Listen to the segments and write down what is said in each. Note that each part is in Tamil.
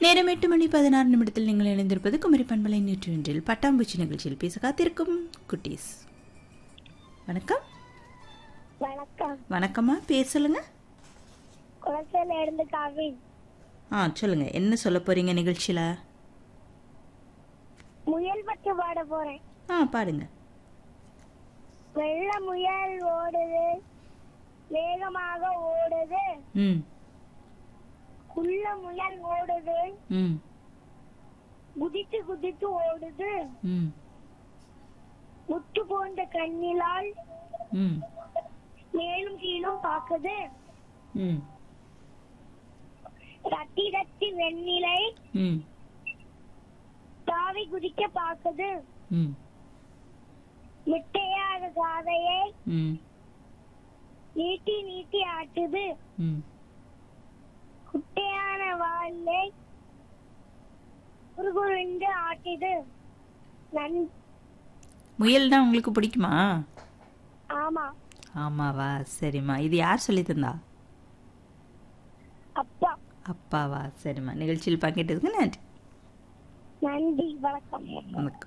நேரம் எட்டு மணி பதினாறு நிமிடத்தில் நீங்கள் இணைந்திருப்பது குமரி பண்பலை நூற்றி ஒன்றில் பட்டாம்பூச்சி நிகழ்ச்சியில் பேச காத்திருக்கும் குட்டீஸ் வணக்கம் வணக்கம் வணக்கம்மா பேர் சொல்லுங்க குளத்துல இருந்து கவின் ஆ சொல்லுங்க என்ன சொல்ல போறீங்க நிகழ்ச்சியில முயல் பட்டு பாட போறேன் ஆ பாடுங்க வெள்ள முயல் ஓடுது வேகமாக ஓடுது ம் குள்ள முயல் ஓடுது ம் குதித்து குதித்து ஓடுது ம் முத்து போன்ற கண்ணிலால் ம் மேலும் கீழும் பாக்குது ம் ரத்தி ரத்தி வெண்ணிலை ம் தாவி குதிக்க பாக்குது ம் மிட்டையாக காதையை ம் நீட்டி நீட்டி ஆட்டுது ம் குட்டையான வாழை குறுகுறுண்டு ஆட்டுது நன் முயல்னா உங்களுக்கு பிடிக்குமா ஆமா ஆமாவா சரிம்மா இது யார் சொல்லி தந்தா அப்பா அப்பாவா சரிம்மா நிகழ்ச்சியில் பங்கேற்றதுக்கு நன்றி நன்றி வணக்கம் வணக்கம்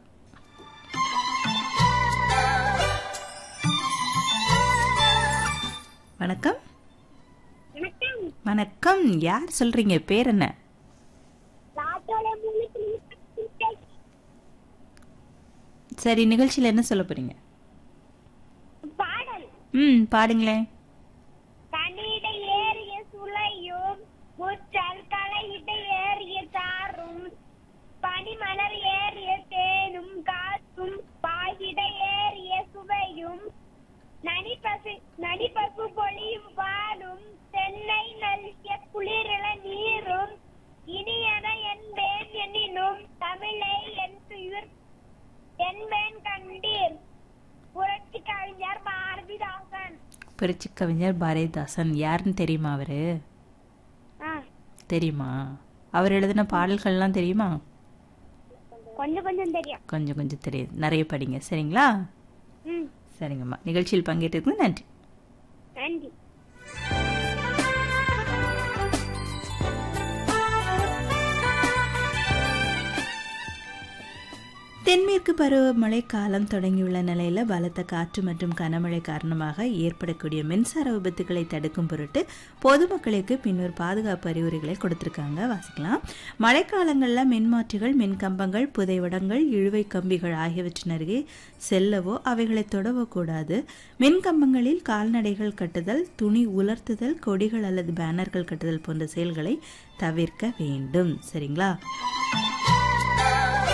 வணக்கம் வணக்கம் வணக்கம் யார் சொல்றீங்க பேர் என்ன நாட்டோட மூலிகை சரி நிகழ்ச்சியில் என்ன சொல்ல போறீங்க பாடல் ம் பாடுங்களேன் கனிட ஏறிய சுளையும் முற்றல் களையிட ஏறிய தாரும் பனிமலர் ஏறிய தேனும் காற்றும் பாயிட ஏறிய சுவையும் நனிப்பசு நனிப்பசு பொழியும் பாலும் தென்னை நல்கிய குளிரில நீரும் இனியன என்பேன் எனினும் தமிழை என் துயிர் என்பேன் கண்டீர் புரட்சி கவிஞர் பாரதிதாசன் புரட்சி கவிஞர் பாரதிதாசன் யாருன்னு தெரியுமா அவரு ஆ, தெரியுமா அவர் எழுதின பாடல்கள்லாம் தெரியுமா கொஞ்சம் கொஞ்சம் தெரியும் கொஞ்சம் கொஞ்சம் தெரியுது நிறைய படிங்க சரிங்களா ம் சரிங்கம்மா நிகழ்ச்சியில் பங்கேற்றதுக்கு நன்றி நன்றி தென்மேற்கு பருவமழை காலம் தொடங்கியுள்ள நிலையில பலத்த காற்று மற்றும் கனமழை காரணமாக ஏற்படக்கூடிய மின்சார விபத்துகளை தடுக்கும் பொருட்டு பொதுமக்களுக்கு பின்னர் பாதுகாப்பு அறிவுரைகளை கொடுத்திருக்காங்க வாசிக்கலாம் மழைக்காலங்களில் மின்மாற்றிகள் மின்கம்பங்கள் புதைவடங்கள் இழுவை கம்பிகள் ஆகியவற்றின் அருகே செல்லவோ அவைகளை தொடவோ கூடாது மின்கம்பங்களில் கால்நடைகள் கட்டுதல் துணி உலர்த்துதல் கொடிகள் அல்லது பேனர்கள் கட்டுதல் போன்ற செயல்களை தவிர்க்க வேண்டும் சரிங்களா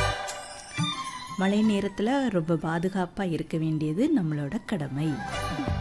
மழை நேரத்தில் ரொம்ப பாதுகாப்பாக இருக்க வேண்டியது நம்மளோட கடமை